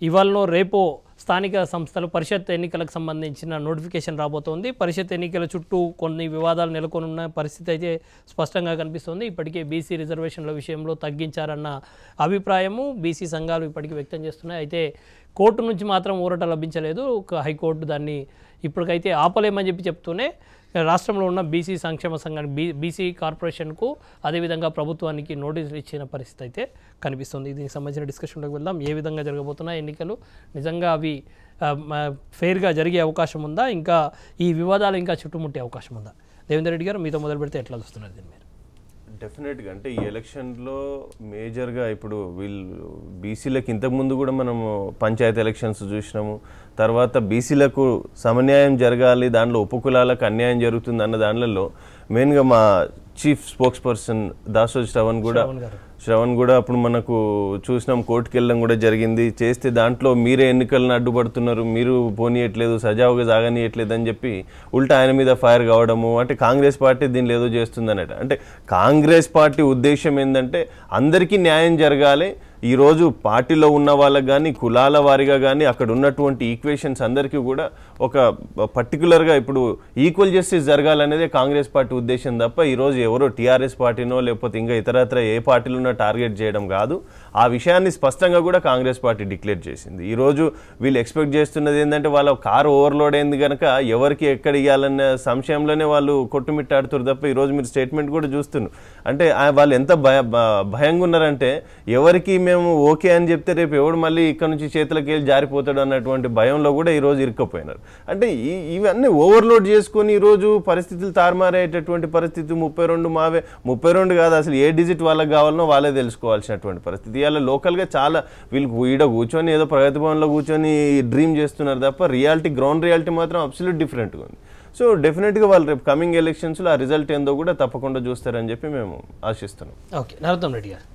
ఇవాళనో రేపో స్థానిక సంస్థలు పరిషత్ ఎన్నికలకు సంబంధించిన నోటిఫికేషన్ రాబోతోంది పరిషత్ ఎన్నికల చుట్టూ కొన్ని వివాదాలు నెలకొని ఉన్న పరిస్థితి అయితే స్పష్టంగా కనిపిస్తోంది ఇప్పటికే బీసీ రిజర్వేషన్ల విషయంలో తగ్గించారన్న అభిప్రాయము బీసీ సంఘాలు ఇప్పటికీ వ్యక్తం చేస్తున్నాయి అయితే కోర్టు నుంచి మాత్రం ఊరట లభించలేదు ఒక హైకోర్టు దాన్ని ఇప్పటికైతే ఆపలేమని చెప్పి చెప్తూనే రాష్ట్రంలో ఉన్న బీసీ సంక్షేమ సంఘానికి బీ బీసీ కార్పొరేషన్కు అదేవిధంగా ప్రభుత్వానికి నోటీసులు ఇచ్చిన పరిస్థితి అయితే కనిపిస్తుంది దీనికి సంబంధించిన డిస్కషన్లోకి వెళ్దాం ఏ విధంగా జరగబోతున్నాయి ఎన్నికలు నిజంగా అవి ఆ, మ- ఫెయిర్గా జరిగే అవకాశం ఉందా ఇంకా ఈ వివాదాలు ఇంకా చుట్టుముట్టే అవకాశం ఉందా దేవేందర్ రెడ్డి గారు మీతో మొదలు పెడితే ఎట్లా చూస్తున్నారు దీని మీరు డెఫినెట్గా అంటే ఈ ఎలక్షన్లో మేజర్గా ఇప్పుడు వీళ్ళు బీసీలకు ఇంతకుముందు కూడా మనము పంచాయతీ ఎలక్షన్స్ చూసినాము తర్వాత బీసీలకు సమన్యాయం జరగాలి దాంట్లో ఉపకులాలకు అన్యాయం జరుగుతుంది అన్న దాంట్లో మెయిన్గా మా chief spokesperson Dasoju Sravan కూడా శ్రవణ్ గారు. శ్రవణ్ కూడా అప్పుడు మనకు చూసినాం కోర్టుకి వెళ్ళడం కూడా జరిగింది చేస్తే దాంట్లో మీరే ఎన్నికలను అడ్డుపడుతున్నారు మీరు పోనీయట్లేదు సజావుగా సాగనీయట్లేదు అని చెప్పి ఉల్టా ఆయన మీద ఫైర్ కావడము అంటే కాంగ్రెస్ పార్టీ దీనిలో ఏదో చేస్తుంది అన్నట్టు అంటే కాంగ్రెస్ పార్టీ ఉద్దేశం ఏంటంటే అందరికీ న్యాయం జరగాలి ఈరోజు పార్టీలో ఉన్న వాళ్ళకి కానీ కులాల వారిగా కానీ అక్కడ ఉన్నటువంటి ఈక్వేషన్స్ అందరికీ కూడా ఒక పర్టికులర్గా ఇప్పుడు ఈక్వల్ జస్టిస్ జరగాలనేదే కాంగ్రెస్ పార్టీ ఉద్దేశం తప్ప ఈరోజు ఎవరో టీఆర్ఎస్ పార్టీనో లేకపోతే ఇంకా ఇతరత్ర ఏ పార్టీలో టార్గెట్ చేయడం కాదు ఆ విషయాన్ని స్పష్టంగా కూడా కాంగ్రెస్ పార్టీ డిక్లేర్ చేసింది ఈరోజు వీళ్ళు ఎక్స్పెక్ట్ చేస్తున్నది ఏంటంటే వాళ్ళ కారు ఓవర్లోడ్ అయింది కనుక ఎవరికి ఎక్కడ ఇవ్వాలన్న సంశయంలోనే వాళ్ళు కొట్టుమిట్టాడుతారు తప్ప ఈరోజు మీరు స్టేట్మెంట్ కూడా చూస్తున్నారు అంటే ఆ వాళ్ళు ఎంత భయ భ- భయంగా ఉన్నారంటే ఎవరికి మేము ఓకే అని చెప్తే రేపు ఎవడు మళ్ళీ ఇక్కడ నుంచి చేతులకు వెళ్ళి జారిపోతాడు అన్నటువంటి భయంలో కూడా ఈరోజు ఇరుక్కపోయినారు అంటే ఈ- ఇవన్నీ ఓవర్లోడ్ చేసుకొని ఈరోజు పరిస్థితులు తారుమారేటటువంటి పరిస్థితి ముప్పై రెండు మావే ముప్పై రెండు కాదు అసలు ఏ డిజిట్ వాళ్ళకి కావాలనో వాళ్ళే తెలుసుకోవాల్సినటువంటి పరిస్థితి ఇవాళ లోకల్గా చాలా వీళ్ళు ఈడ కూర్చొని ఏదో ప్రగతి భవన్లో కూర్చొని డ్రీమ్ చేస్తున్నారు తప్ప రియాలిటీ గ్రౌండ్ రియాలిటీ మాత్రం అబ్సల్యూట్ డిఫరెంట్గా ఉంది సో డెఫినెట్గా వాళ్ళు రేపు కమింగ్ ఎలక్షన్స్లో ఆ రిజల్ట్ ఏందో కూడా తప్పకుండా చూస్తారని చెప్పి మేము ఆశిస్తున్నాం ఓకే నరోత్తం రెడ్డి గారు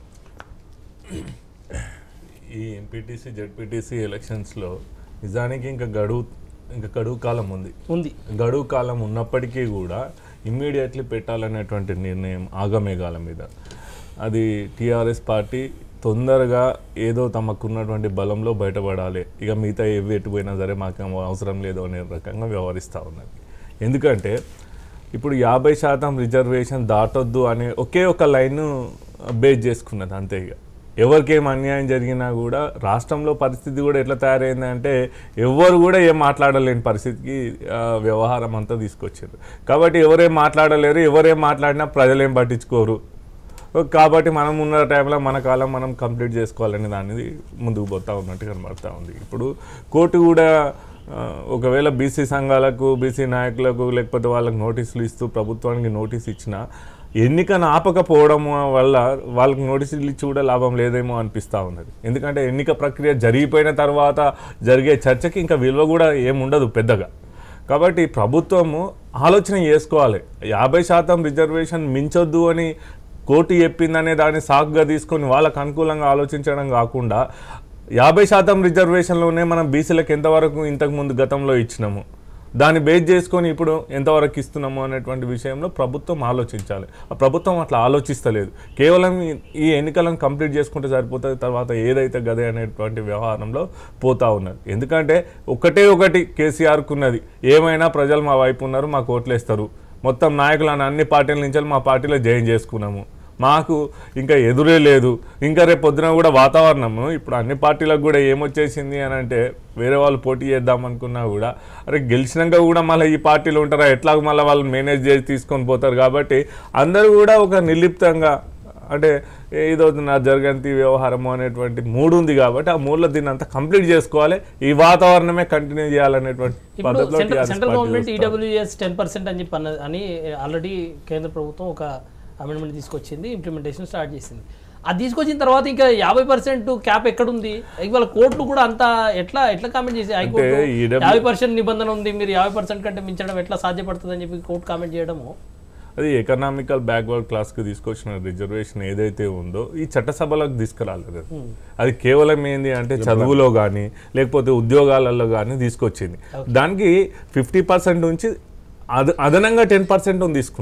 ఈ ఎంపీటీసీ జెడ్పీటీసీ ఎలక్షన్స్లో నిజానికి ఇంకా గడువు ఇంకా గడువు కాలం ఉంది ఉంది గడువు కాలం ఉన్నప్పటికీ కూడా ఇమ్మీడియట్లీ పెట్టాలనేటువంటి నిర్ణయం ఆగమేఘాల మీద అది టీఆర్ఎస్ పార్టీ తొందరగా ఏదో తమకున్నటువంటి బలంలో బయటపడాలి ఇక మిగతా ఏవి ఎటుపోయినా సరే మాకు అవసరం లేదు అనే రకంగా వ్యవహరిస్తూ ఉన్నది ఎందుకంటే ఇప్పుడు యాభై శాతం రిజర్వేషన్ దాటొద్దు అనే ఒకే ఒక లైన్ బేస్ చేసుకున్నది అంతే ఇక ఎవరికేం అన్యాయం జరిగినా కూడా రాష్ట్రంలో పరిస్థితి కూడా ఎట్లా తయారైందంటే ఎవ్వరు కూడా ఏం మాట్లాడలేని పరిస్థితికి ఆ, వ్యవహారం అంతా తీసుకొచ్చారు కాబట్టి ఎవరేం మాట్లాడలేరు ఎవరేం మాట్లాడినా ప్రజలేం పట్టించుకోరు కాబట్టి మనం ఉన్న టైంలో మన కాలం మనం కంప్లీట్ చేసుకోవాలని దాన్ని ముందుకు పోతా ఉన్నట్టు కనబడతా ఉంది ఇప్పుడు కోర్టు కూడా ఆ, ఒకవేళ బీసీ సంఘాలకు బీసీ నాయకులకు లేకపోతే వాళ్ళకి నోటీసులు ఇస్తూ ప్రభుత్వానికి నోటీస్ ఇచ్చినా ఎన్నికను ఆపకపోవడం వల్ల వాళ్ళకి నోటీసులు ఇచ్చి కూడా లాభం లేదేమో అనిపిస్తూ ఉన్నది ఎందుకంటే ఎన్నిక ప్రక్రియ జరిగిపోయిన తర్వాత జరిగే చర్చకి ఇంకా విలువ కూడా ఏముండదు పెద్దగా కాబట్టి ప్రభుత్వము ఆలోచన చేసుకోవాలి యాభై శాతం రిజర్వేషన్ మించొద్దు అని కోర్టు చెప్పిందనే దాన్ని సాకుగా తీసుకొని వాళ్ళకు అనుకూలంగా ఆలోచించడం కాకుండా యాభై శాతం రిజర్వేషన్లోనే మనం బీసీలకు ఎంతవరకు ఇంతకుముందు గతంలో ఇచ్చినాము దాన్ని బేస్ చేసుకొని ఇప్పుడు ఎంతవరకు ఇస్తున్నాము అనేటువంటి విషయంలో ప్రభుత్వం ఆలోచించాలి ఆ ప్రభుత్వం అట్లా ఆలోచిస్తలేదు కేవలం ఈ- ఈ ఎన్నికలను కంప్లీట్ చేసుకుంటే సరిపోతుంది తర్వాత ఏదైతే గదే అనేటువంటి వ్యవహారంలో పోతా ఉన్నది ఎందుకంటే ఒకటే ఒకటి కేసీఆర్కు ఉన్నది ఏమైనా ప్రజలు మా వైపు ఉన్నారు మాకు ఓట్లేస్తారు మొత్తం నాయకులను అన్ని పార్టీల నుంచి మా పార్టీలో జాయిన్ చేసుకున్నాము మాకు ఇంకా ఎదురే లేదు ఇంకా రేపు పొద్దున కూడా వాతావరణము ఇప్పుడు అన్ని పార్టీలకు కూడా ఏమొచ్చేసింది అని అంటే వేరే వాళ్ళు పోటీ చేద్దాం అనుకున్నా కూడా అరే గెలిచినాక కూడా మళ్ళీ ఈ పార్టీలో ఉంటారా ఎట్లాగో మళ్ళీ వాళ్ళు మేనేజ్ చేసి తీసుకొని పోతారు కాబట్టి అందరూ కూడా ఒక నిర్లిప్తంగా అంటే ఏదో నా జరగంతి వ్యవహారము అనేటువంటి మూడు ఉంది కాబట్టి ఆ మూడులో దీన్ని అంతా కంప్లీట్ చేసుకోవాలి ఈ వాతావరణమే కంటిన్యూ చేయాలనేటువంటి ఇప్పుడు పద్ధతిలో central TRS central party government చూస్తారు. ఈడబ్ల్యూఎస్ టెన్ పర్సెంట్ అని చెప్పి అన్న- అని ఆల్రెడీ కేంద్ర ప్రభుత్వం ఒక అమెండ్మెంట్ తీసుకొచ్చింది ఇంప్లిమెంటేషన్ స్టార్ట్ చేసింది అది తీసుకొచ్చిన తర్వాత ఇంకా యాభై పర్సెంట్ క్యాప్ ఎక్కడుంది ఇవాళ కోర్టులు కూడా అంతా ఎట్లా ఎట్లా కామెంట్ చేసి హైకోర్టు EW యాభై పర్సెంట్ నిబంధన ఉంది మీరు యాభై పర్సెంట్ కంటే మించడం ఎట్లా సాధ్యపడుతుంది అని చెప్పి కోర్టు కామెంట్ చేయడము అది ఎకనామికల్ బ్యాక్వర్డ్ క్లాస్కి తీసుకొచ్చిన రిజర్వేషన్ ఏదైతే ఉందో ఈ చట్టసభలకు తీసుకురాలేదు అది. అది కేవలం ఏంది అంటే చదువులో కానీ లేకపోతే ఉద్యోగాలలో కానీ తీసుకొచ్చింది దానికి ఫిఫ్టీ పర్సెంట్ నుంచి అద అదనంగా టెన్ పర్సెంట్ తీసుకున్నది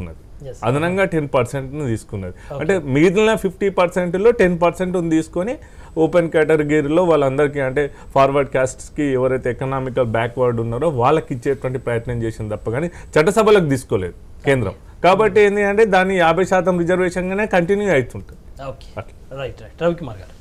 Yes. అదనంగా టెన్ పర్సెంట్ను తీసుకున్నది అంటే మిగిలిన ఫిఫ్టీ పర్సెంట్లో టెన్ పర్సెంట్ తీసుకొని ఓపెన్ కేటగిరీలో వాళ్ళందరికీ అంటే ఫార్వర్డ్ క్యాస్ట్స్కి ఎవరైతే ఎకనామికల్ బ్యాక్వర్డ్ ఉన్నారో వాళ్ళకి ఇచ్చేటువంటి ప్రయత్నం చేసింది తప్ప కానీ చట్టసభలకు తీసుకోలేదు కేంద్రం కాబట్టి ఏంటి అంటే దాన్ని యాభై శాతం రిజర్వేషన్గానే కంటిన్యూ అవుతుంటుంది okay right right Ravikumar garu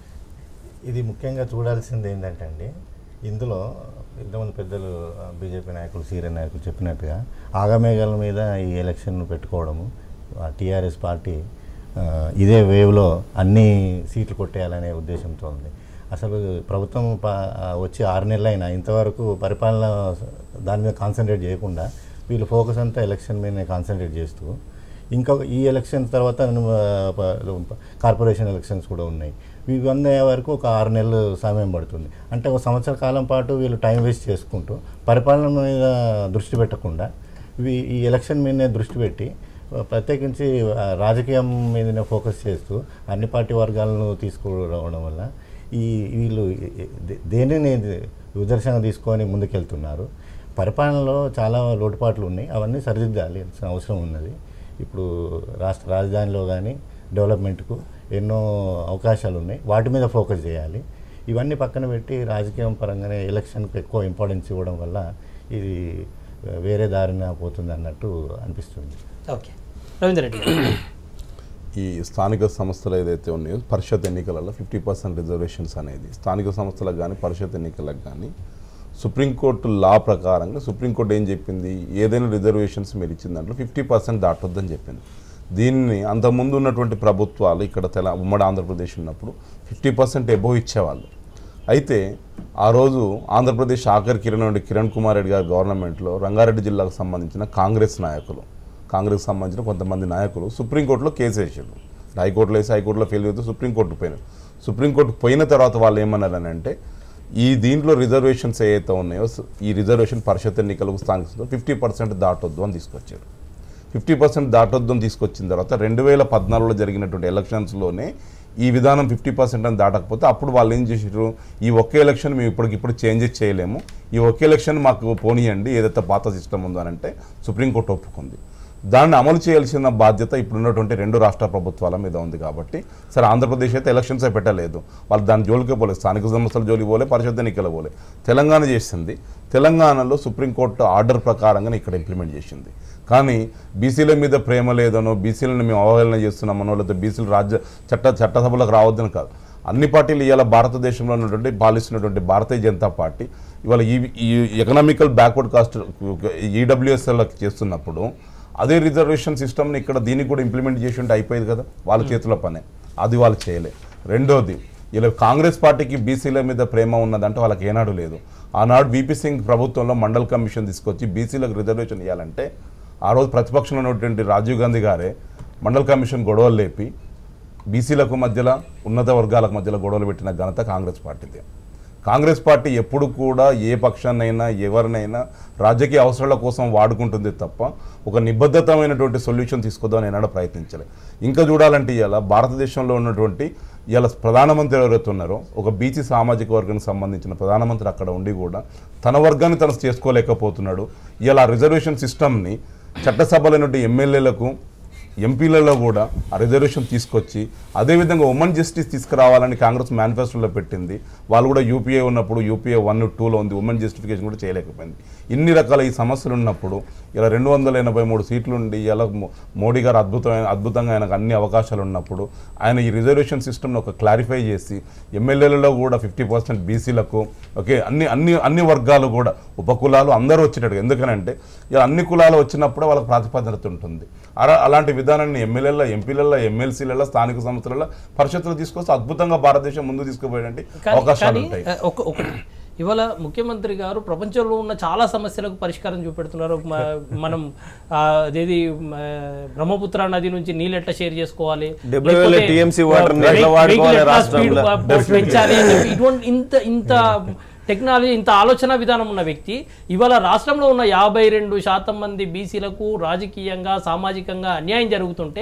ఇది ముఖ్యంగా చూడాల్సింది ఏంటంటే అండి ఇందులో ఇంతమంది పెద్దలు బీజేపీ నాయకులు సీనియర్ నాయకులు చెప్పినట్టుగా ఆగమేఘాల మీద ఈ ఎలక్షన్ పెట్టుకోవడము టీఆర్ఎస్ పార్టీ ఆ, ఇదే వేవ్లో అన్ని సీట్లు కొట్టేయాలనే ఉద్దేశంతో ఉంది అసలు ప్రభుత్వం ప- ఆ, వచ్చి ఆరు నెలలు అయినా ఇంతవరకు పరిపాలన దాని మీద కాన్సన్ట్రేట్ చేయకుండా వీళ్ళు ఫోకస్ అంతా ఎలక్షన్ మీదనే కాన్సన్ట్రేట్ చేస్తూ ఇంకొక ఈ ఎలక్షన్స్ తర్వాత ఆ, ప- కార్పొరేషన్ ఎలక్షన్స్ కూడా ఉన్నాయి ఇవన్నీ అయ్యే వరకు ఒక ఆరు నెలలు సమయం పడుతుంది అంటే ఒక సంవత్సర కాలం పాటు వీళ్ళు టైం వేస్ట్ చేసుకుంటూ పరిపాలన మీద దృష్టి పెట్టకుండా ఇవి- ఈ ఎలక్షన్ మీదనే దృష్టి పెట్టి ఆ, ప్రత్యేకించి ఆ, రాజకీయం మీదనే ఫోకస్ చేస్తూ అన్ని పార్టీ వర్గాలను తీసుకురావడం వల్ల ఈ వీళ్ళు దే- దేనిని ఉదర్శనంగా తీసుకొని ముందుకెళ్తున్నారు పరిపాలనలో చాలా లోటుపాట్లు ఉన్నాయి అవన్నీ సరిదిద్దాలి అవసరం ఉన్నది ఇప్పుడు రాష్ట్ర రాజధానిలో కానీ డెవలప్మెంట్కు ఎన్నో అవకాశాలు ఉన్నాయి వాటి మీద ఫోకస్ చేయాలి ఇవన్నీ పక్కన పెట్టి రాజకీయం పరంగానే ఎలక్షన్కి ఎక్కువ ఇంపార్టెన్స్ ఇవ్వడం వల్ల ఇది వేరే దారిన పోతుంది అన్నట్టు అనిపిస్తుంది ఓకే రవీంద్ర రెడ్డి గారు ఈ స్థానిక సంస్థలు ఏదైతే ఉన్నాయో పరిషత్ ఎన్నికలలో ఫిఫ్టీ పర్సెంట్ రిజర్వేషన్స్ అనేది స్థానిక సంస్థలకు కానీ పరిషత్ ఎన్నికలకు కానీ సుప్రీంకోర్టు లా ప్రకారంగా సుప్రీంకోర్టు ఏం చెప్పింది ఏదైనా రిజర్వేషన్స్ మీరు ఇచ్చిన దాంట్లో ఫిఫ్టీ పర్సెంట్ దాటొద్దని చెప్పింది దీన్ని అంతకుముందు ఉన్నటువంటి ప్రభుత్వాలు ఇక్కడ తెల ఉమ్మడి ఆంధ్రప్రదేశ్ ఉన్నప్పుడు ఫిఫ్టీ పర్సెంట్ ఎబో ఇచ్చేవాళ్ళు అయితే ఆ రోజు ఆంధ్రప్రదేశ్ ఆఖరి కిరణ్ నుండి కిరణ్ కుమార్ రెడ్డి గారి గవర్నమెంట్లో రంగారెడ్డి జిల్లాకు సంబంధించిన కాంగ్రెస్ నాయకులు కాంగ్రెస్ సంబంధించిన కొంతమంది నాయకులు సుప్రీంకోర్టులో కేసు వేసారు హైకోర్టులో వేసి హైకోర్టులో ఫెయిల్ అయితే సుప్రీంకోర్టు పోయినారు సుప్రీంకోర్టు పోయిన తర్వాత వాళ్ళు ఏమన్నారని అంటే ఈ దీంట్లో రిజర్వేషన్స్ ఏవైతే ఉన్నాయో స- ఈ రిజర్వేషన్ పరిషత్ ఎన్నికలకు స్థానిక ఫిఫ్టీ పర్సెంట్ దాటొద్దు అని తీసుకొచ్చారు ఫిఫ్టీ పర్సెంట్ దాటొద్దు అని తీసుకొచ్చిన తర్వాత రెండు వేల పద్నాలుగులో జరిగినటువంటి ఎలక్షన్స్లోనే ఈ విధానం ఫిఫ్టీ పర్సెంట్ అని దాటకపోతే అప్పుడు వాళ్ళు ఏం చేసారు ఈ ఒకే ఎలక్షన్ మేము ఇప్పటికిప్పుడు చేంజెస్ చేయలేము ఈ ఒకే ఎలక్షన్ మాకు పోనీయండి ఏదైతే పాత సిస్టమ్ ఉందో అని అంటే సుప్రీంకోర్టు ఒప్పుకుంది దాన్ని అమలు చేయాల్సిన బాధ్యత ఇప్పుడున్నటువంటి రెండు రాష్ట్ర ప్రభుత్వాల మీద ఉంది కాబట్టి సరే ఆంధ్రప్రదేశ్ అయితే ఎలక్షన్సే పెట్టలేదు వాళ్ళు దాని జోలికే పోలేదు స్థానిక సంస్థల జోలికి పోలే పరిషత్ ఎన్నికలు పోలే తెలంగాణ చేసింది తెలంగాణలో సుప్రీంకోర్టు ఆర్డర్ ప్రకారంగా ఇక్కడ ఇంప్లిమెంట్ చేసింది కానీ బీసీల మీద ప్రేమ లేదనో బీసీలను మేము అవహేళన చేస్తున్నామనో లేకపోతే బీసీలు రాజ్య చట్ట చట్టసభలకు రావద్దని కాదు అన్ని పార్టీలు ఇవాళ భారతదేశంలో ఉన్నటువంటి పాలిస్తున్నటువంటి భారతీయ జనతా పార్టీ ఇవాళ ఈ ఈ ఎకనామికల్ బ్యాక్వర్డ్ కాస్ట్ ఈడబ్ల్యూఎస్ఎల్కి చేస్తున్నప్పుడు అదే రిజర్వేషన్ సిస్టమ్ని ఇక్కడ దీనికి కూడా ఇంప్లిమెంట్ చేసి ఉంటే అయిపోయేది కదా వాళ్ళ చేతిలో పనే అది వాళ్ళు చేయలే రెండోది ఇలా కాంగ్రెస్ పార్టీకి బీసీల మీద ప్రేమ ఉన్నదంటే వాళ్ళకి ఏనాడు లేదు ఆనాడు బీపీ సింగ్ ప్రభుత్వంలో మండల్ కమిషన్ తీసుకొచ్చి బీసీలకు రిజర్వేషన్ ఇవ్వాలంటే ఆ రోజు ప్రతిపక్షంలో ఉన్నటువంటి రాజీవ్ గాంధీ గారే మండల్ కమిషన్ గొడవలు లేపి బీసీలకు మధ్యలో ఉన్నత వర్గాలకు మధ్యలో గొడవలు పెట్టిన ఘనత కాంగ్రెస్ పార్టీదే కాంగ్రెస్ పార్టీ ఎప్పుడు కూడా ఏ పక్షాన్నైనా ఎవరినైనా రాజకీయ అవసరాల కోసం వాడుకుంటుంది తప్ప ఒక నిబద్ధతమైనటువంటి సొల్యూషన్ తీసుకొద్దామని ఏనాడో ప్రయత్నించలే ఇంకా చూడాలంటే ఇవాళ భారతదేశంలో ఉన్నటువంటి ఇవాళ ప్రధానమంత్రి ఎవరైతే ఉన్నారో ఒక బీసీ సామాజిక వర్గానికి సంబంధించిన ప్రధానమంత్రి అక్కడ ఉండి కూడా తన వర్గాన్ని తను చేసుకోలేకపోతున్నాడు ఇవాళ ఆ రిజర్వేషన్ సిస్టమ్ని చట్టసభలైనటువంటి ఎమ్మెల్యేలకు ఎంపీలలో కూడా ఆ రిజర్వేషన్ తీసుకొచ్చి అదేవిధంగా ఉమెన్ జస్టిస్ తీసుకురావాలని కాంగ్రెస్ మేనిఫెస్టోలో పెట్టింది వాళ్ళు కూడా యూపీఏ ఉన్నప్పుడు యూపీఏ వన్ టూలో ఉంది ఉమెన్ జస్టిఫికేషన్ కూడా చేయలేకపోయింది ఇన్ని రకాల ఈ సమస్యలు ఉన్నప్పుడు ఇలా రెండు వందల ఎనభై మూడు సీట్లు ఉండి ఇలా మో- మోడీ గారు అద్భుతమైన అద్భుతంగా ఆయనకు అన్ని అవకాశాలు ఉన్నప్పుడు ఆయన ఈ రిజర్వేషన్ సిస్టమ్ని ఒక క్లారిఫై చేసి ఎమ్మెల్యేలలో కూడా ఫిఫ్టీ పర్సెంట్ బీసీలకు ఓకే అన్ని అన్ని అన్ని వర్గాలు కూడా ఉపకులాలు అందరూ వచ్చేటట్టు ఎందుకనంటే ఇలా అన్ని కులాలు వచ్చినప్పుడు వాళ్ళకి ప్రాతిపదికత ఉంటుంది అలా అలాంటి విధానాన్ని ఎమ్మెల్యేల ఎంపీలలో ఎమ్మెల్సీలలో స్థానిక సంస్థలలో పరిషత్తులు తీసుకొస్తే అద్భుతంగా భారతదేశం ముందు తీసుకుపోయేటువంటి కానీ- అవకాశాలు కానీ, ఉంటాయి ఆ, ఒక ఒకటి ఇవాళ ముఖ్యమంత్రి గారు ప్రపంచంలో ఉన్న చాలా సమస్యలకు పరిష్కారం చూపెడుతున్నారు మ- మనం ఆ, అదేది మ, బ్రహ్మపుత్ర నది నుంచి నీళ్ళు ఎట్లా షేర్ చేసుకోవాలి డెబ్బై వేల లేకపోతే, TMC water ని ఆ, ఎట్లా వెహికల్ వాడుకోవాలి ఎట్లా రాష్ట్రంలో? speed ప- పెంచాలి అని చెప్పి ఇటువంటి ఇంత ఇంత టెక్నాలజీ ఇంత ఆలోచన విధానం ఉన్న వ్యక్తి ఇవాళ రాష్ట్రంలో ఉన్న యాభై రెండు శాతం మంది బీసీలకు రాజకీయంగా సామాజికంగా అన్యాయం జరుగుతుంటే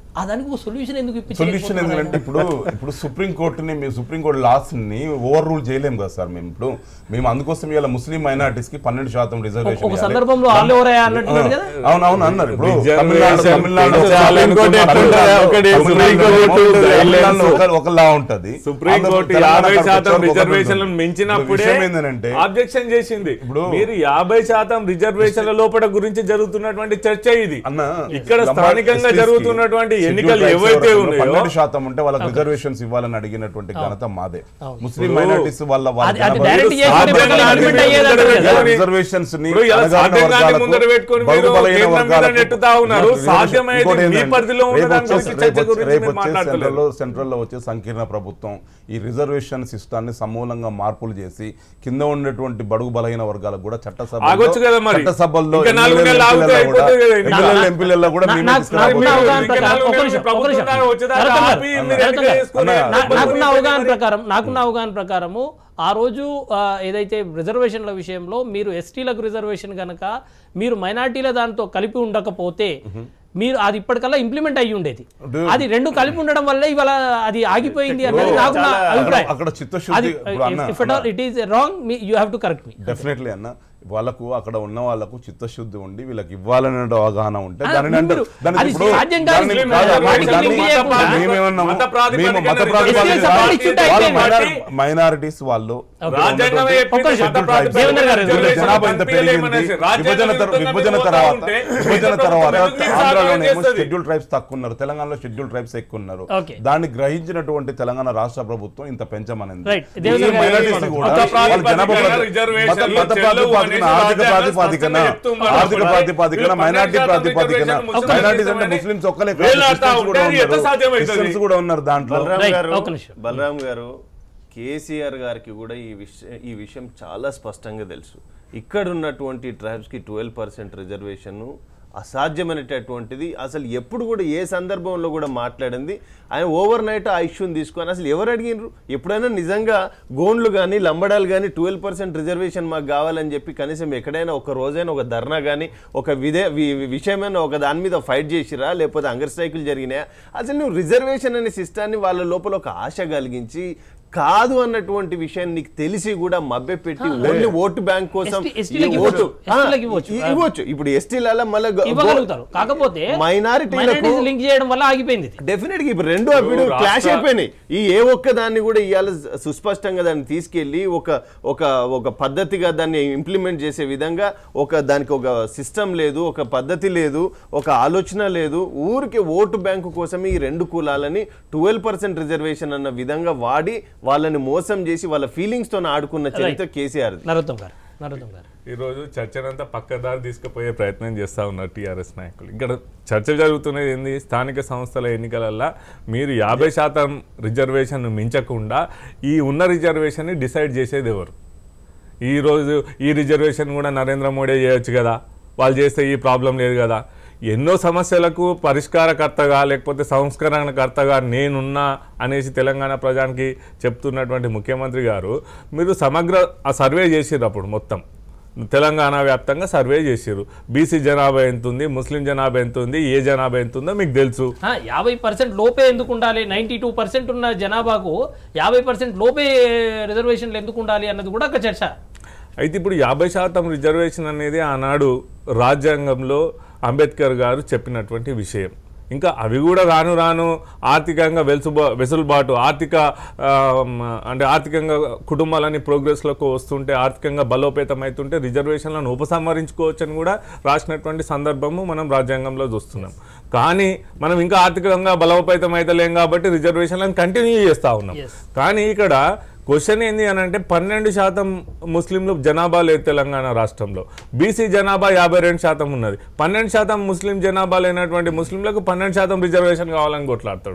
ఆ దానికి ఒక సొల్యూషన్ ఎందుకు సొల్యూషన్ ఇప్పించలేకపోతున్నారు ఎందుకంటే ఇప్పుడు ఇప్పుడు సుప్రీం కోర్టుని మేము సుప్రీం కోర్టు లాస్ ని ఓవర్ రూల్ చేయలేం కదా సార్ మేము ఇప్పుడు మేము అందుకోసం ఇవాళ ముస్లిం మైనార్టీస్ కి పన్నెండు శాతం రిజర్వేషన్ ఒక సందర్భంలో all over అయ్యా అన్నట్టున్నాడు కదా? అవును అవును అన్నారు ఇప్పుడు Reservation తమిళనాడు తమిళనాడు పెంచాలనుకుంటే తమిళనాడు- ఒకటి తమిళనాడు- సుప్రీం కోర్టు తమిళనాడులో guidelines. ఒక- ఒకలా ఉంటది సుప్రీం ఆంధ్ర- కోర్టు తెలంగాణ యాభై కాడికి శాతం వచ్చేవరకు ఒకటి రిజర్వేషన్లను ఉంటుంది. మించినప్పుడే విషయం ఏంటంటే ఆబ్జెక్షన్ చేసింది ఇప్పుడు- మీరు యాభై శాతం రిజర్వేషన్ల లోపల గురించి జరుగుతున్నటువంటి చర్చ ఇది అన్న ఇక్కడ లంబాడ్ స్థానికంగా STs కి జరుగుతున్నటువంటి scheduled ఎన్నికలు tribes ఏవైతే ఎవరైనా ఉన్నాయో పన్నెండు శాతం ఉంటే వాళ్ళకి రిజర్వేషన్స్ ఇవ్వాలని అడిగినటువంటి ఘనత మాదే ముస్లిం ఇప్పుడు మైనార్టీస్ వాళ్ళ వాళ్ళ అది- అది జనాభా- direct మీరు చేసుకుంటే సాధ్యం ప్రజలు కాని implement మీరు అయ్యేది ముందర అంటారు కదా. పెట్టుకొని- రిజర్వేషన్స్ ని ఇప్పుడు ఇలా అణగారిన సాధ్యం కాని వర్గాలకు, ముందర పెట్టుకొని మీరు బడుగు బలహీన కేంద్రం మీద వర్గాలకు నెట్టుతా ఉన్నారు. రిజర్వేషన్- సాధ్యమయ్యేది ఇంకోటి మీ ఏంటంటే, పరిధిలో ఉన్న రేపు దాని వచ్చే- గురించి రేపు చర్చ వచ్చే- గురించి రేపు మీరు వచ్చే మాట్లాడతలేరు. సెంట్రల్లో సెంట్రల్లో వచ్చే సంకీర్ణ ప్రభుత్వం ఈ రిజర్వేషన్ సిస్టాన్ని సమూలంగా మార్పులు చేసి కింద ఉన్నటువంటి బడుగు బలహీన వర్గాలకు కూడా చట్టసభ ఆగొచ్చు కదా మరి. చట్టసభల్లో ఇంకా నాలుగు నెలలు ఆగితే అయిపోతుంది కదా ఎన్నికలు. ఎమ్మెల్యేల ఎంపీలలో కూడా నా- మేమే నాకు- తీసుకురాబోతున్నాం. నాకున్న అవగాహన ఇంకా ప్రకారం- నాలుగు ఒక్క నెలలు నిమిషం, ప్రభుత్వం ఒక్క నిమిషం. దాకా వచ్చేదాకా జరగదు కదా? ఆపి మీరు జరగదు ఎన్నికలు కదా? చేసుకొని అన్న, నా- నాకున్న డబ్బులు అవగాహన మరి- ప్రకారం నాకున్న అవగాహన ప్రకారము ఆ రోజు ఆ, ఏదైతే రిజర్వేషన్ల విషయంలో మీరు ఎస్టీలకు రిజర్వేషన్ కనుక మీరు మైనార్టీల దాంతో కలిపి ఉండకపోతే మీరు అది ఇప్పటికల్లా ఇంప్లిమెంట్ అయ్యి ఉండేది అది రెండు కలిపి ఉండడం వల్ల ఇవాళ అది ఆగిపోయింది అన్నది నాకు నా చాలా- అభిప్రాయం అక్కడ చిత్తశుద్ధి అది ఇప్పుడు అన్న- if it is wrong you have to correct me definitely అన్న వాళ్ళకు అక్కడ ఉన్న వాళ్ళకు చిత్తశుద్ధి ఉండి వీళ్ళకి ఇవ్వాలనే అవగాహన ఉంటే ఆ, దానిని అంటే మీరు- దానికి అది ఇప్పుడు సాధ్యం కాదు. దాన్ని- ముస్లిం కాదు, వాటికి దాన్ని- లింక్ చేయకుండా మేమేమన్నాము? మత ప్రాతిపదికన మేము మత రిజర్వేషన్ ప్రాతిపదికన సపోర్ట్ ఇచ్చుంటే వాళ్ళు అయిపోయింది. మైనార్- మైనారిటీస్ వాళ్ళు రాజ్యాంగమే చెప్పింది ఒక్క నిమిషం. మత ప్రాతిపదికన దేవేంద్ర గారు, రిజర్వేషన్ జనాభా ఇంత కల్పించలేమనేసి. పెరిగింది రాజ్యాంగ విభజన తర్- విరుద్ధంగా విభజన మీరు తర్వాత పోతా ఉంటే విభజన కేంద్ర తర్వాత ప్రభుత్వం ఎందుకు ఆంధ్రాలోనేమో చేస్తుంది? షెడ్యూల్ ట్రైబ్స్ తక్కువ ఉన్నారు తెలంగాణలో షెడ్యూల్ ట్రైబ్స్ ఎక్కువ ఉన్నారు Okay. దాన్ని గ్రహించినటువంటి తెలంగాణ రాష్ట్ర ప్రభుత్వం ఇంత పెంచమనింది Right. దేవేంద్ర ఈ గారు minorities చెప్పండి. కూడా మత వాళ్ళ జనాభా ప్రాతిపదికన ప్రాతి- రిజర్వేషన్లు మత- మత చెల్లవు ప్రాతిపదికన అనేసి ఆర్థిక రాజ్యాంగం ప్రాతిపదికన స్పష్టంగా ఆర్థిక చెప్తున్నారు. ప్రాతిపదికన వీళ్ళు మైనార్టీ పన్నెండు శాతం ప్రాతిపదికన రిజర్వేషన్ మైనార్టీస్ అంటే ముస్లిమ్స్ ముస్లిమ్స్ ఒక్కలే కాదు, వీళ్ళు అట్లా క్రిస్టియన్స్ కూడా ఉంటే ఎంత ఉన్నారు సాధ్యమవుతుంది? క్రిస్టియన్స్ కూడా ఉన్నారు దాంట్లో బలరాం Right. గారు ఒక్క నిమిషం. బలరాం గారు కేసీఆర్ గారికి కూడా ఈ విషయం ఈ విషయం చాలా స్పష్టంగా తెలుసు ఇక్కడ ఉన్నటువంటి ట్రైబ్స్కి ట్వెల్వ్ పర్సెంట్ రిజర్వేషన్ అసాధ్యమైనటువంటిది అసలు ఎప్పుడు కూడా ఏ సందర్భంలో కూడా మాట్లాడింది ఆయన ఓవర్ నైట్ ఆ ఇష్యూని తీసుకొని అసలు ఎవరు అడిగినారు ఎప్పుడైనా నిజంగా గోండ్లు కానీ లంబడాలు కానీ ట్వెల్వ్ పర్సెంట్ రిజర్వేషన్ మాకు కావాలని చెప్పి కనీసం ఎక్కడైనా ఒక రోజైనా ఒక ధర్నా కానీ ఒక విదే వి- వి- విషయమైనా ఒక దాని మీద ఫైట్ చేసిరా లేకపోతే అంగర్ స్ట్రైకులు జరిగినాయా అసలు నువ్వు రిజర్వేషన్ అనే సిస్టాన్ని వాళ్ళ లోపల ఒక ఆశ కలిగించి కాదు అన్నటువంటి విషయం నీకు తెలిసి కూడా మభ్య పెట్టి ఓన్లీ ఓటు బ్యాంక్ కోసం ST ఈ ST ఓటు ఇవ్వచ్చు. ST లకు ఇవ్వచ్చు. ఆ, ఇవ్వచ్చు ఇప్పుడు ఎస్టీల మళ్ళీ ఇవ్వగలుగుతారు కాకపోతే మైనారిటీలకు లింక్ చేయడం వల్ల ఆగిపోయింది ఇది. డెఫినెట్ గా ఇప్పుడు రెండు అప్పుడు రాష్ట్ర- క్లాష్ అయిపోయినాయి ఈ ఏ ఒక్క దాన్ని కూడా ఇవాళ సుస్పష్టంగా దాన్ని తీసుకెళ్లి ఒక ఒక ఒక పద్ధతిగా దాన్ని ఇంప్లిమెంట్ చేసే విధంగా ఒక దానికి ఒక సిస్టమ్ లేదు ఒక పద్ధతి లేదు ఒక ఆలోచన లేదు ఊరికి ఓటు బ్యాంకు కోసం ఈ రెండు కులాలని ట్వెల్వ్ పర్సెంట్ రిజర్వేషన్ అన్న విధంగా వాడి వాళ్ళని మోసం చేసి వాళ్ళ ఫీలింగ్స్ తో ఆడుకున్న చరిత్ర కేసీఆర్ నరోత్తం గారు నరోత్తం గారు ఈరోజు చర్చనంతా పక్కదారి తీసుకుపోయే ప్రయత్నం చేస్తూ ఉన్నారు టీఆర్ఎస్ నాయకులు ఇక్కడ చర్చ జరుగుతున్నది ఏంది స్థానిక సంస్థల ఎన్నికలల్లో మీరు యాభై శాతం రిజర్వేషన్ మించకుండా ఈ ఉన్న రిజర్వేషన్ని డిసైడ్ చేసేది ఎవరు ఈరోజు ఈ రిజర్వేషన్ కూడా నరేంద్ర మోడీ చేయొచ్చు కదా వాళ్ళు చేస్తే ఈ ప్రాబ్లం లేదు కదా ఎన్నో సమస్యలకు పరిష్కారకర్తగా లేకపోతే సంస్కరణకర్తగా నేనున్నా అనేసి తెలంగాణ ప్రజానికి చెప్తున్నటువంటి ముఖ్యమంత్రి గారు మీరు సమగ్ర ఆ సర్వే చేసిర్రు అప్పుడు మొత్తం తెలంగాణ వ్యాప్తంగా సర్వే చేసిర్రు బీసీ జనాభా ఎంత ఉంది ముస్లిం జనాభా ఎంత ఉంది ఏ జనాభా ఎంత ఉందో మీకు తెలుసు ఆ, యాభై పర్సెంట్ లోపే ఎందుకు ఉండాలి నైంటీ టూ పర్సెంట్ ఉన్న జనాభాకు యాభై పర్సెంట్ లోపే రిజర్వేషన్లు ఎందుకు ఉండాలి అన్నది కూడా ఒక చర్చ అయితే ఇప్పుడు యాభై శాతం రిజర్వేషన్ అనేది ఆనాడు రాజ్యాంగంలో అంబేద్కర్ గారు చెప్పినటువంటి విషయం ఇంకా అవి కూడా రాను రాను ఆర్థికంగా వెలుసుబా వెసులుబాటు ఆర్థిక ఆ, మ, అంటే ఆర్థికంగా కుటుంబాలని ప్రోగ్రెస్లోకి వస్తుంటే ఆర్థికంగా బలోపేతం అవుతుంటే రిజర్వేషన్లను ఉపసంహరించుకోవచ్చని కూడా రాసినటువంటి సందర్భము మనం రాజ్యాంగంలో చూస్తున్నాం కానీ మనం ఇంకా ఆర్థికంగా బలోపేతం అవుతలేం కాబట్టి రిజర్వేషన్లను కంటిన్యూ చేస్తూ ఉన్నాం Yes. కానీ ఇక్కడ క్వశ్చన్ ఏంది అని అంటే పన్నెండు శాతం ముస్లింలు జనాభా లేదు తెలంగాణ రాష్ట్రంలో బీసీ జనాభా యాభై రెండు శాతం ఉన్నది పన్నెండు శాతం ముస్లిం జనాభా లేనటువంటి ముస్లింలకు పన్నెండు శాతం రిజర్వేషన్ కావాలని కొట్లాడతాడు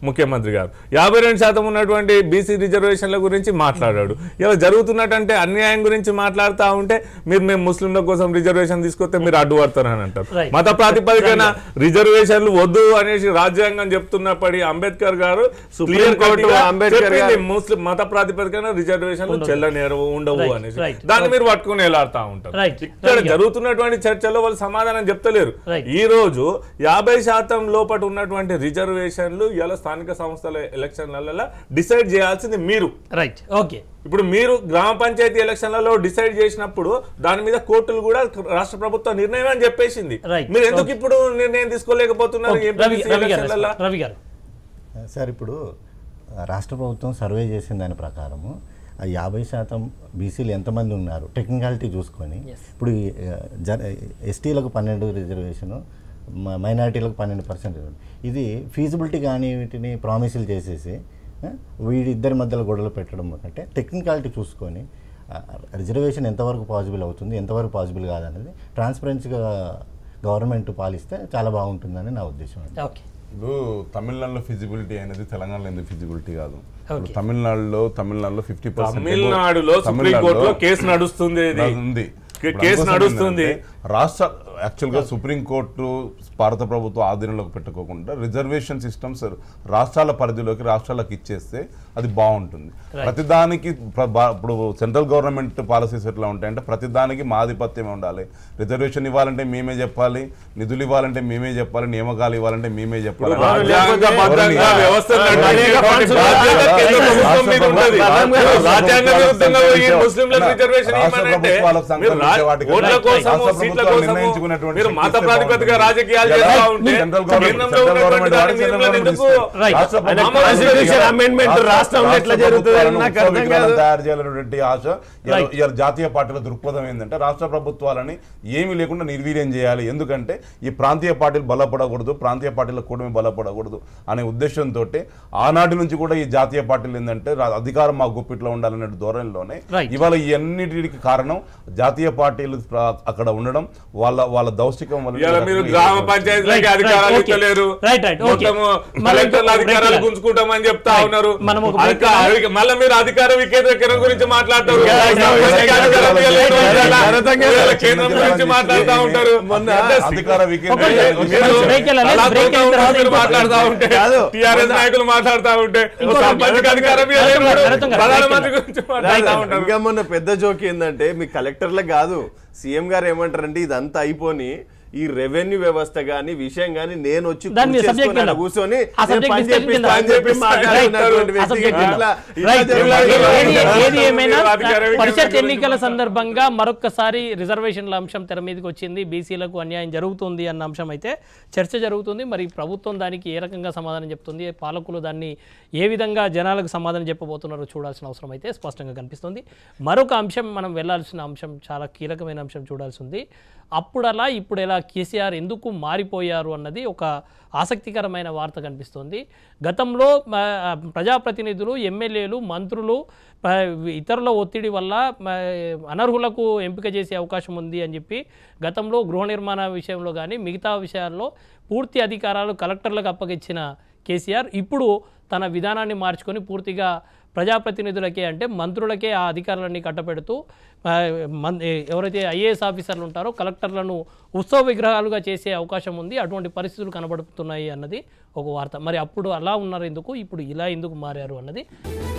ముఖ్యమంత్రి గారు యాభై రెండు శాతం ఉన్నటువంటి బీసీ రిజర్వేషన్ల గురించి మాట్లాడాడు ఇలా జరుగుతున్నట్టంటే అన్యాయం గురించి మాట్లాడుతూ ఉంటే మీరు మేము ముస్లింల కోసం రిజర్వేషన్ తీసుకొస్తే మీరు అడ్డుపడతారని అంటారు Right. మత ప్రాతిపదికన రిజర్వేషన్లు వద్దు అనేసి రాజ్యాంగం చెప్తున్నప్పటి అంబేద్కర్ గారు సుప్రీం clear cut కోర్టు గా అంబేద్కర్ చెప్పింది గారు- ముస్లిం మత ప్రాతిపదికన రిజర్వేషన్లు చెల్లనేరు ఉండవు Right, అనేసి right. దాన్ని మీరు పట్టుకుని ఎలాడుతా ఉంటారు Right, ఇక్కడ right. జరుగుతున్నటువంటి చర్చలో వాళ్ళు సమాధానం చెప్తలేరు Right. ఈ రోజు యాభై శాతం లోపట ఉన్నటువంటి రిజర్వేషన్లు ఇలా స్థానిక సంస్థల ఎలక్షన్లలో డిసైడ్ చేయాల్సింది మీరు రైట్ ఓకే ఇప్పుడు మీరు గ్రామ పంచాయతీ ఎలక్షన్లలో డిసైడ్ చేసినప్పుడు దాని మీద కోర్టులు కూడా రాష్ట్ర ప్రభుత్వం నిర్ణయం అని చెప్పేసింది Right. మీరు ఎందుకు ఇప్పుడు నిర్ణయం తీసుకోలేకపోతున్నారు ఓకే. రవి ఎంపీటీసీ రవి గారు ఎలక్షన్లలో? రవి గారు సార్ ఇప్పుడు ఆ, రాష్ట్ర ప్రభుత్వం సర్వే చేసిన దాని ప్రకారము ఆ యాభై శాతం బీసీలు ఎంతమంది ఉన్నారు టెక్నికాలిటీ చూసుకొని Yes. ఇప్పుడు ఈ, ఆ, జ ఎస్టీలకు పన్నెండు రిజర్వేషను మ- మైనారిటీలకు పన్నెండు పర్సెంట్ ఇది ఫీజిబిలిటీ కానీ వీటిని ప్రామిసులు చేసేసి ఆ, వీడిద్దరి మధ్యలో గొడవలు పెట్టడం కంటే టెక్నికాలిటీ చూసుకొని ఆ, రిజర్వేషన్ ఎంతవరకు పాసిబుల్ అవుతుంది ఎంతవరకు పాసిబుల్ కాదనేది ట్రాన్స్పరెన్సీగా గవర్నమెంట్ పాలిస్తే చాలా బాగుంటుందని నా ఉద్దేశం అండి ఓకే ఇప్పుడు తమిళనాడులో ఫిజిబిలిటీ అనేది తెలంగాణలో ఎందుకు ఫిజిబిలిటీ కాదు ఇప్పుడు Okay. తమిళనాడులో తమిళనాడులో ఫిఫ్టీ తమిళనాడులో సుప్రీం కోర్టులో కేసు నడుస్తుంది ఇది. ఉంది కే- ఇప్పుడు కేసు అందుకోసం నడుస్తుంది. ఏంటంటే రాష్ట్ర యాక్చువల్గా సుప్రీంకోర్టు భారత ప్రభుత్వ ఆధీనంలోకి పెట్టుకోకుండా రిజర్వేషన్ సిస్టమ్స్ రాష్ట్రాల పరిధిలోకి రాష్ట్రాలకు ఇచ్చేస్తే అది బాగుంటుంది ప్రతిదానికి ప్ర- బా- ఇప్పుడు సెంట్రల్ గవర్నమెంట్ పాలసీస్ ఎట్లా ఉంటాయంటే ప్రతిదానికి మా ఆధిపత్యం ఉండాలి రిజర్వేషన్ ఇవ్వాలంటే మేమే చెప్పాలి నిధులు ఇవ్వాలంటే మేమే చెప్పాలి నియామకాలు ఇవ్వాలంటే మేమే చెప్పాలి ఇప్పుడు రాజ్యాంగబద్ధంగా ఎవరిని- వ్యవస్థను అనేక నడిపేటువంటి ఫండ్స్ బాధ్యత కూడా కేంద్ర ప్రభుత్వం మీద ఉంటది. రాష్ట్ర రాజ్యాంగ విరుద్ధంగా పోయి ముస్లింలకు రాష్ట్ర రిజర్వేషన్ ఇవ్వమంటే ప్రభుత్వాలకు మీరు రా- సంబంధించే వాటికి ఓట్ల రాష్ట్ర కోసము ప్రభుత్వాలు సీట్ల కోసము నిర్ణయించుకునేటువంటి మీరు మత శక్తి ప్రాతిపదిక బాగుంటుంది. రాజకీయాలు ఇలా చేస్తా ఉంటే సెంట్రల్ గవర్నమెంట్ కేంద్రంలో సెంట్రల్ ఉన్నటువంటి గవర్నమెంట్ దాన్ని సెంట్రల్ మీరు గవర్నమెంట్ ఎందుకు ఇస్తే Right. రాష్ట్ర ఆయన ప్రభుత్వం Constitution amendment రాష్ట్ర- రాష్ట్రంలో రాష్ట్ర ఎట్లా జరుగుతుంది ప్రభుత్వాలను నాకు ఉత్సవ అర్థం విగ్రహాలను కాదు. తయారు చేయాలనేటువంటి ఆశ ఇవాళ- Right. ఇవాళ జాతీయ పార్టీల దృక్పథం ఏంటంటే రాష్ట్ర ప్రభుత్వాలని ఏమీ లేకుండా నిర్వీర్యం చేయాలి ఎందుకంటే ఈ ప్రాంతీయ పార్టీలు బలపడకూడదు ప్రాంతీయ పార్టీల కూటమి బలపడకూడదు అనే ఉద్దేశంతో ఆనాటి నుంచి కూడా ఈ జాతీయ పార్టీలు ఏంటంటే రా- అధికారం మా గుప్పిట్లో ఉండాలనే ధోరణిలోనే Right. ఇవాళ ఈ అన్నిటికి కారణం జాతీయ పార్టీలు ప్ర- అక్కడ ఉండడం వాళ్ళ వాళ్ళ దౌష్టికం వల్ల ఇవాళ మీరు గ్రామ పంచాయతీలకి Right, అధికారాలు right, okay. ఇస్తలేరు Right, right, okay. మొత్తము మనం కలెక్టర్ల ఒక అధికారాలు break గుంజుకుంటామని చెప్తా Right. ఉన్నారు మనం ఒక break అధిక- అధిక- మళ్ళా మీరు అధికార వికేంద్రీకరణ గురించి మాట్లాడతారు Right, right, right, అధికారం right, ఇవ్వలేదు, right, right, ఇవాళ right, right, ఇవాళ right, కేంద్రం right, గురించి right, మాట్లాడుతూ right, ఉంటారు మొన్న అంటే అధికార ఒక వికేంద్రీకరణ నిమిషం, మీరు break వెళ్ళాలి, అలా break అయిన దూరం తర్వాత మీరు ఇంకో- మాట్లాడుతూ ఉంటే కాదు. టీఆర్ఎస్ నాయకులు మాట్లాడుతూ ఉంటే ఇంకో సంపత్తికి అధికారం ఇవ్వలేదు, నరసింహ- నరసింహ గారు, ప్రధానమంత్రి break గురించి మాట్లాడుతూ ఉంటారు ఇంకా మొన్న పెద్ద జోక్ ఏంటంటే మీ కలెక్టర్లకు కాదు సీఎం గారు ఏమంటారంటే ఇదంతా అయిపోని ఈ రెవెన్యూ వ్యవస్థ గాని విషయం గాని నేను వచ్చి దాని మీద కూర్చేసుకొని subject ఆడ కింద. కూర్చొని ఆ నేను subject పని discussion చేపిస్తా కింద. అని చెప్పి Right. మాట్లాడినటువంటి ఆ వ్యక్తికి subject కింద. ఇట్లా ఇట్లా Right. జరుగుతుంది. ఏది ఏది ఏమైనా అధికార వికేంద్రీకరణ పరిషత్ గురించి ఎన్నికల సందర్భంగా మరొకసారి రిజర్వేషన్ల అంశం తెర మీదకి వచ్చింది బీసీలకు అన్యాయం జరుగుతుంది అన్న అంశం అయితే చర్చ జరుగుతుంది మరి ప్రభుత్వం దానికి ఏ రకంగా సమాధానం చెప్తుంది పాలకులు దాన్ని ఏ విధంగా జనాలకు సమాధానం చెప్పబోతున్నారో చూడాల్సిన అవసరం అయితే స్పష్టంగా కనిపిస్తుంది మరొక అంశం మనం వెళ్ళాల్సిన అంశం చాలా కీలకమైన అంశం చూడాల్సి ఉంది అప్పుడలా ఇప్పుడు ఎలా కేసీఆర్ ఎందుకు మారిపోయారు అన్నది ఒక ఆసక్తికరమైన వార్త కనిపిస్తోంది గతంలో మ, ప్రజాప్రతినిధులు ఎమ్మెల్యేలు మంత్రులు ప, ఇతరుల ఒత్తిడి వల్ల మ, అనర్హులకు ఎంపిక చేసే అవకాశం ఉంది అని చెప్పి గతంలో గృహ నిర్మాణ విషయంలో కానీ మిగతా విషయాల్లో పూర్తి అధికారాలు కలెక్టర్లకు అప్పగించిన కేసీఆర్ ఇప్పుడు తన విధానాన్ని మార్చుకొని పూర్తిగా ప్రజాప్రతినిధులకే అంటే మంత్రులకే ఆ అధికారాలన్నీ కట్టపెడుతూ ఆ, మన్ ఎవరైతే ఐఏఎస్ ఆఫీసర్లు ఉంటారో కలెక్టర్లను ఉత్సవ విగ్రహాలుగా చేసే అవకాశం ఉంది అటువంటి పరిస్థితులు కనబడుతున్నాయి అన్నది ఒక వార్త మరి అప్పుడు అలా ఉన్నారు ఎందుకు ఇప్పుడు ఇలా ఎందుకు మారారు అన్నది